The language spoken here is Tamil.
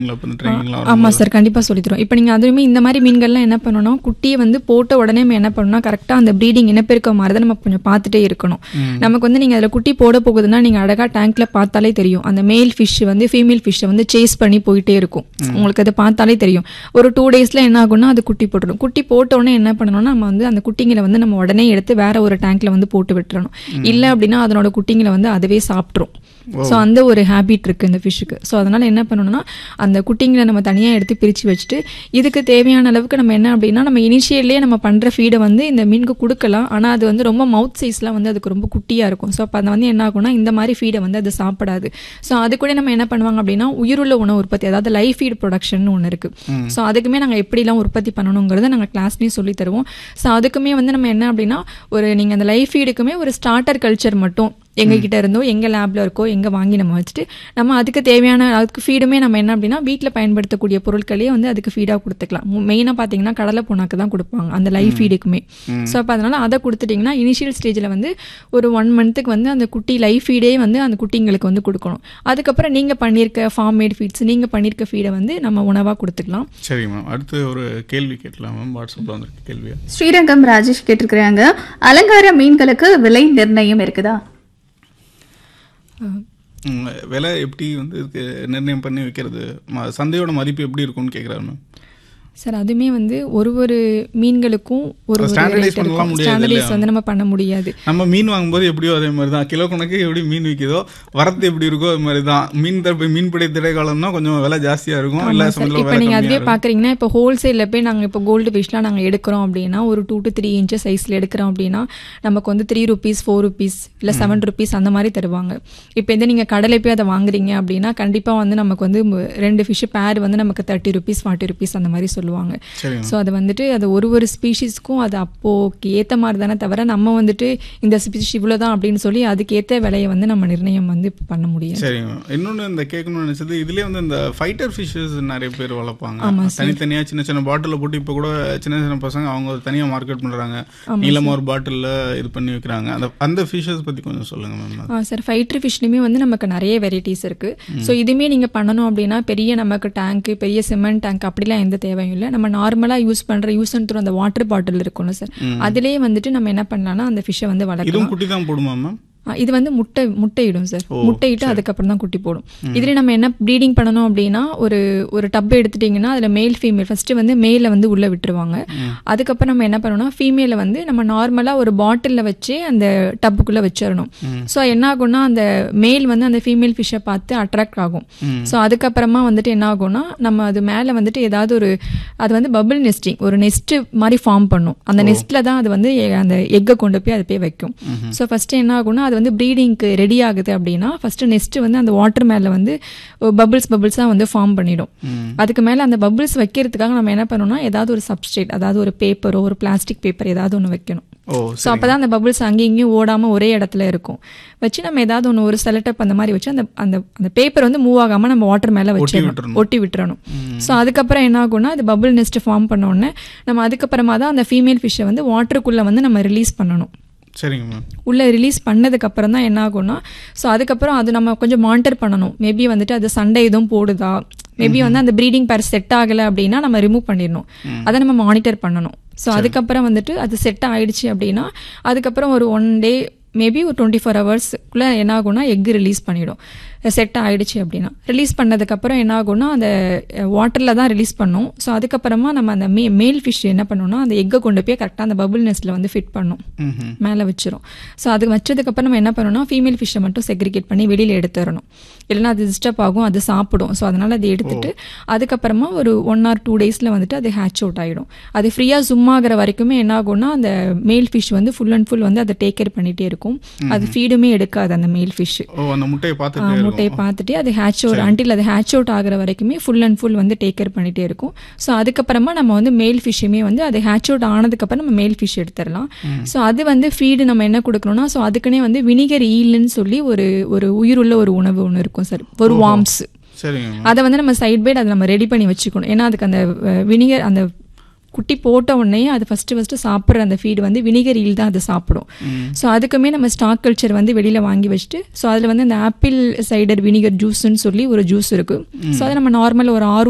இப்போ இந்த ட்ரைனிங்லாம் ஆமாம் சார் கண்டிப்பாக சொல்லி தரோம் இப்போ நீங்கள் அதுவுமே இந்த மாதிரி மீன்கள்லாம் என்ன பண்ணணும் குட்டியை வந்து போட்ட உடனே நம்ம என்ன பண்ணணும்னா கரெக்டாக அந்த ப்ரீடிங் இனப்பெருக்கம் மாதிரி தான் நம்ம கொஞ்சம் பார்த்துட்டே இருக்கணும் நமக்கு வந்து நீங்கள் அதில் குட்டி போட போகுதுன்னா நீங்கள் அழகாக டேங்க்ல பார்த்தாலே தெரியும் அந்த மேல் ஃபிஷ் வந்து ஃபீமேல் ஃபிஷ்ஷை வந்து சேஸ் பண்ணி போயிட்டே இருக்கும் உங்களுக்கு அதை பார்த்தாலே தெரியும் ஒரு டூ டேஸில் என்ன ஆகும்னா அது குட்டி போட்டுடும் குட்டி போட்ட உடனே என்ன பண்ணணும்னா நம்ம வந்து அந்த குட்டிங்களை வந்து நம்ம உடனே எடுத்து வேற ஒரு டேங்க்ல வந்து போட்டு விட்டுறணும் இல்லை அப்படின்னா அதனோட குட்டிங்களை வந்து அதுவே சாப்பிட்ரும் ஸோ அந்த ஒரு ஹேபிட் இருக்கு இந்த ஃபிஷ்ஷுக்கு ஸோ அதனால என்ன பண்ணணும்னா அந்த குட்டிங்களை நம்ம தனியாக எடுத்து பிரித்து வச்சுட்டு இதுக்கு தேவையான அளவுக்கு நம்ம என்ன அப்படின்னா நம்ம இனிஷியல்லே நம்ம பண்ணுற ஃபீடை வந்து இந்த மீனுக்கு கொடுக்கலாம் ஆனால் அது வந்து ரொம்ப மவுத் சைஸ்லாம் வந்து அதுக்கு ரொம்ப குட்டியாக இருக்கும் ஸோ அப்போ அது வந்து என்ன ஆகும்னா இந்த மாதிரி ஃபீடை வந்து அது சாப்பிடாது ஸோ அது கூட நம்ம என்ன பண்ணுவாங்க அப்படின்னா உயிருள்ள உணவு உற்பத்தி அதாவது லைஃப் ஃபீட் ப்ரொடக்ஷன் ஒன்று இருக்கு ஸோ அதுக்குமே நாங்கள் எப்படிலாம் உற்பத்தி பண்ணணுங்கிறத நாங்கள் கிளாஸ்லேயும் சொல்லி தருவோம் ஸோ அதுக்குமே வந்து நம்ம என்ன அப்படின்னா ஒரு நீங்கள் அந்த லைஃப் ஃபீடுக்குமே ஒரு ஸ்டார்டர் கல்ச்சர் மட்டும் எங்க கிட்ட இருந்தோ எங்க லேப்ல இருக்கோ எங்க வாங்கி நம்ம வச்சுட்டு நம்ம அதுக்கு தேவையான அதுக்கு ஃபீடுமே நம்ம என்ன அப்படின்னா வீட்டில் பயன்படுத்தக்கூடிய பொருட்களையே வந்து அதுக்கு ஃபீடாக கொடுத்துக்கலாம் மெயினாக பார்த்தீங்கன்னா கடலை புண்ணாக்கு தான் கொடுப்பாங்க அந்த லைஃப் ஃபீடுக்குமே ஸோ அப்போ அதனால அதை கொடுத்துட்டிங்கன்னா இனிஷியல் ஸ்டேஜில் வந்து ஒரு ஒன் மந்த்துக்கு வந்து அந்த குட்டி லைஃப் ஃபீடே வந்து அந்த குட்டிங்களுக்கு வந்து கொடுக்கணும் அதுக்கப்புறம் நீங்கள் பண்ணியிருக்க ஃபார்ம் மேட் ஃபீட்ஸ் நீங்கள் பண்ணியிருக்க ஃபீடை வந்து நம்ம உணவாக கொடுத்துக்கலாம் சரி மேம் அடுத்து ஒரு கேள்வி கேட்கலாம் மேம் வாட்ஸ்அப்பில் வந்திருக்க கேள்வியா ஸ்ரீரங்கம் ராஜேஷ் கேட்டிருக்கிறாங்க அலங்கார மீன்களுக்கு விலை நிர்ணயம் இருக்குதா ம், விலை எப்படி வந்து இதுக்கு நிர்ணயம் பண்ணி வைக்கிறது ம- சந்தையோட மதிப்பு எப்படி இருக்கும்னு கேட்குறாரு மேம் சார் அதுவுமே வந்து ஒரு ஒரு மீன்களுக்கும் ஒரு ஒரு Standardize rate பண்ணலாம் இருக்கும் முடியாது ஸ்டாண்டர்டைஸ் இல்லையா? வந்து நம்ம பண்ண முடியாது நம்ம மீன் வாங்கும்போது எப்படியோ அதே மாதிரி தான் கிலோ கணக்கு எப்படி மீன் விற்கிதோ வரத்து எப்படி இருக்கோ அது மாதிரி தான் மீன் தரப்பு மீன்பிடி திரைக்காலம்னா கொஞ்சம் விலை ஜாஸ்தியா இருக்கும் ஆமா இல்ல சார் சமயத்தில் இப்போ விலை நீங்கள் கம்மியா அதுவே இருக்கும் பார்க்குறீங்கன்னா இப்போ ஹோல்சேலில் போய் நாங்கள் இப்போ கோல்டு ஃபிஷ்லாம் நாங்கள் எடுக்கிறோம் அப்படின்னா ஒரு டூ டு த்ரீ இன்ச்சஸ் சைஸில் எடுக்கிறோம் அப்படின்னா நமக்கு வந்து த்ரீ ருபீஸ் ஃபோர் ருபீஸ் இல்லை செவன் ருபீஸ் அந்த மாதிரி தருவாங்க இப்போ இந்த நீங்கள் கடலை போய் அதை வாங்குறீங்க அப்படின்னா கண்டிப்பாக வந்து நமக்கு வந்து மு- ரெண்டு ஃபிஷ் பேர் வந்து நமக்கு தேர்ட்டி ருபீஸ் ஃபார்ட்டி ருபீஸ் அந்த மாதிரி சொல்லுவாங்க சரிங்க ஸோ அது வந்துட்டு அது ஒரு ஒரு ஸ்பீஷீஸ்க்கும் அது அப்போக்கு ஏற்ற மாதிரி தானே தவிர நம்ம வந்துட்டு இந்த ஸ்பீஷிஸ் இவ்வளோ தான் அப்படின்னு சொல்லி அதுக்கேற்ற விலையை வந்து நம்ம நிர்ணயம் வந்து இப்ப பண்ண முடியாது சரிங்க இன்னொன்று இந்த கேட்கணும்னு நினைச்சது இதுலயே வந்து இந்த ஃபைட்டர் ஃபிஷஸ் நிறைய பேர் வளர்ப்பாங்க ஆமா தனித்தனியா சின்ன சின்ன பாட்டில போட்டு இப்போ கூட சின்ன சின்ன பசங்க அவங்க தனியா மார்க்கெட் பண்றாங்க நீளமா ஒரு பாட்டில்ல இது பண்ணி வைக்கிறாங்க அந்த அந்த ஃபிஷஸ் பத்தி கொஞ்சம் சொல்லுங்க மேம் ஆ சார் ஃபைட்ரி ஃபிஷ்லையுமே வந்து நமக்கு நிறைய வெரைட்டிஸ் இருக்கு ஸோ இதுவுமே நீங்கள் பண்ணணும் அப்படின்னா பெரிய நமக்கு டேங்க்கு பெரிய சிமெண்ட் டேங்க் அப்படிலாம் எந்த தேவையும் இல்லை நம்ம நார்மலாக யூஸ் பண்ணுற யூஸ் அண்ட் த்ரூ அந்த வாட்டர் பாட்டில் இருக்கும்ல சார் அதிலே வந்துட்டு நம்ம என்ன பண்ணலாம்னா அந்த ஃபிஷ்ஷை வந்து வளர்க்கலாம் இதுவும் குட்டி தான் போடுமா மேம் ஆ, இது வந்து முட்டை முட்டையிடும் சார் முட்டையிட்டு அதுக்கப்புறம் தான் குட்டி போடும் இதுல நம்ம என்ன ப்ரீடிங் பண்ணணும் அப்படின்னா ஒரு ஒரு டப் எடுத்துட்டீங்கன்னா அதுல மேல் ஃபீமேல் ஃபர்ஸ்ட் வந்து மேல வந்து உள்ள விட்டுருவாங்க அதுக்கப்புறம் நம்ம என்ன பண்ணணும்னா ஃபீமேல வந்து நம்ம நார்மலா ஒரு பாட்டில்ல வச்சு அந்த டப்புக்குள்ள வச்சிடணும் ஸோ என்ன ஆகும்னா அந்த மேல் வந்து அந்த ஃபீமேல் ஃபிஷ்ஷை பார்த்து அட்ராக்ட் ஆகும் ஸோ அதுக்கப்புறமா வந்துட்டு என்ன ஆகும்னா நம்ம அது மேல வந்துட்டு ஏதாவது ஒரு அது வந்து பபிள் நெஸ்டிங் ஒரு நெஸ்ட் மாதிரி ஃபார்ம் பண்ணும் அந்த நெஸ்ட்ல தான் அது வந்து எ- அந்த எக்கை கொண்டு போய் அது போய் வைக்கும் ஸோ ஃபர்ஸ்ட் என்ன ஆகும்னா அது வந்து ப்ரீடிங்க்கு ரெடி ஆகுது அப்படின்னா ஃபர்ஸ்ட் நெக்ஸ்ட் வந்து அந்த வாட்டர் மேல வந்து பபிள்ஸ் பபிள்ஸாக வந்து ஃபார்ம் பண்ணிடும் அதுக்கு மேல அந்த பபிள்ஸ் வைக்கிறதுக்காக நம்ம என்ன பண்ணணும்னா ஏதாவது ஒரு சப்ஸ்ட்ரேட் அதாவது ஒரு பேப்பரோ ஒரு பிளாஸ்டிக் பேப்பர் ஏதாவது ஒன்று வைக்கணும் ஓ ஸோ அப்பதான் அந்த பபிள்ஸ் அங்கேயும் இங்கேயும் ஓடாம ஒரே இடத்துல இருக்கும் வச்சு நம்ம ஏதாவது ஒன்று ஒரு செலட்டப் அந்த மாதிரி வச்சு அந்த அந்த அந்த பேப்பர் வந்து மூவ் ஆகாம நம்ம வாட்டர் மேல வச்சிடணும் விட்டுறணும். ஒட்டி விட்டுறணும் ஸோ அதுக்கப்புறம் என்ன ஆகும்னா அது பபிள் நெஸ்ட் ஃபார்ம் பண்ண உடனே நம்ம அதுக்கப்புறமா தான் அந்த ஃபீமேல் ஃபிஷ்ஷை வந்து வாட்டருக்குள்ள வந்து நம்ம ரிலீஸ் பண்ணணும் சரிங்க மேம் உள்ள ரிலீஸ் பண்ணதுக்கு அப்புறம் தான் என்ன ஆகும்னா ஸோ அதுக்கப்புறம் அது நம்ம கொஞ்சம் மானிட்டர் பண்ணணும் மேபி வந்துட்டு அது சண்டை எதுவும் போடுதா மேபி வந்து அந்த ப்ரீடிங் பேர் செட் ஆகலை அப்படின்னா நம்ம ரிமூவ் பண்ணிடணும் அதை நம்ம மானிட்டர் பண்ணணும் ஸோ அதுக்கப்புறம் வந்துட்டு அது செட் ஆயிடுச்சு அப்படின்னா அதுக்கப்புறம் ஒரு ஒன் டே மேபி ஒரு டுவெண்ட்டி ஃபோர் ஹவர்ஸ்க்குள்ளே என்ன ஆகும்னா எக் ரிலீஸ் பண்ணிடும் செட் ஆயிடுச்சு அப்படின்னா ரிலீஸ் பண்ணதுக்கப்புறம் என்ன ஆகும்னா அந்த வாட்டரில் தான் ரிலீஸ் பண்ணும் ஸோ அதுக்கப்புறமா நம்ம அந்த மே மேல் ஃபிஷ் என்ன பண்ணணும்னா அந்த எக்கை கொண்டு போய் கரெக்டாக அந்த பபுள் நெஸ்ட்டில் வந்து ஃபிட் பண்ணும் ம்ஹும். மேலே வச்சிரும் ஸோ அது வச்சதுக்கப்புறம் நம்ம என்ன பண்ணணும்னா ஃபீமேல் ஃபிஷ்ஷை மட்டும் செக்ரிகேட் பண்ணி வெளியில் எடுத்துடணும் இல்லைன்னா அது டிஸ்டர்ப் ஆகும் அது சாப்பிடும் ஸோ அதனால் அதை எடுத்துட்டு அதுக்கப்புறமா ஒரு ஒன் ஆர் டூ டேஸில் வந்துட்டு அது ஹேட்ச் அவுட் ஆகிடும் அது ஃப்ரீயாக ஜும் ஆகிற வரைக்குமே என்ன ஆகும்னா அந்த மேல் ஃபிஷ் வந்து ஃபுல் அண்ட் ஃபுல் வந்து அதை டேக் கேர் பண்ணிகிட்டே இருக்கும் அது ஃபீடுமே எடுக்காது அந்த மேல் ஃபிஷ் ஓ அந்த முட்டையை பார்த்துட்டே இருக்கும் முட்டையை பார்த்துட்டு அது ஹேட்ச் அவுட் அன்டில் அது ஹேட்ச் அவுட் ஆகிற வரைக்குமே ஃபுல் அண்ட் ஃபுல் வந்து டேக் கேர் பண்ணிட்டே இருக்கும் ஸோ அதுக்கப்புறமா நம்ம வந்து மேல் ஃபிஷ்ஷுமே வந்து அது ஹேட்ச் அவுட் ஆனதுக்கப்புறம் நம்ம மேல் ஃபிஷ் எடுத்துடலாம் ஸோ அது வந்து ஃபீடு நம்ம என்ன கொடுக்கணும்னா ஸோ அதுக்குன்னே வந்து வினிகர் ஈல்னு சொல்லி ஒரு ஒரு உயிருள்ள ஒரு உணவு ஒன்று இருக்கும் சார் ஒரு வார்ம்ஸ் சரிங்க மேம் அதை வந்து நம்ம சைட் பைட் அதை நம்ம ரெடி பண்ணி வச்சுக்கணும் ஏன்னா அதுக்கு அந்த வினிகர் அந்த குட்டி போட்ட உடனே அது ஃபஸ்ட்டு ஃபஸ்ட்டு சாப்பிட்ற அந்த ஃபீடு வந்து வினிகர் ஈல் தான் அது சாப்பிடும் ஸோ அதுக்குமே நம்ம ஸ்டாக் கல்ச்சர் வந்து வெளியில் வாங்கி வச்சுட்டு ஸோ அதில் வந்து இந்த ஆப்பிள் சைடர் வினிகர் ஜூஸ்ன்னு சொல்லி ஒரு ஜூஸ் இருக்குது ஸோ அதை நம்ம நார்மல் ஒரு ஆறு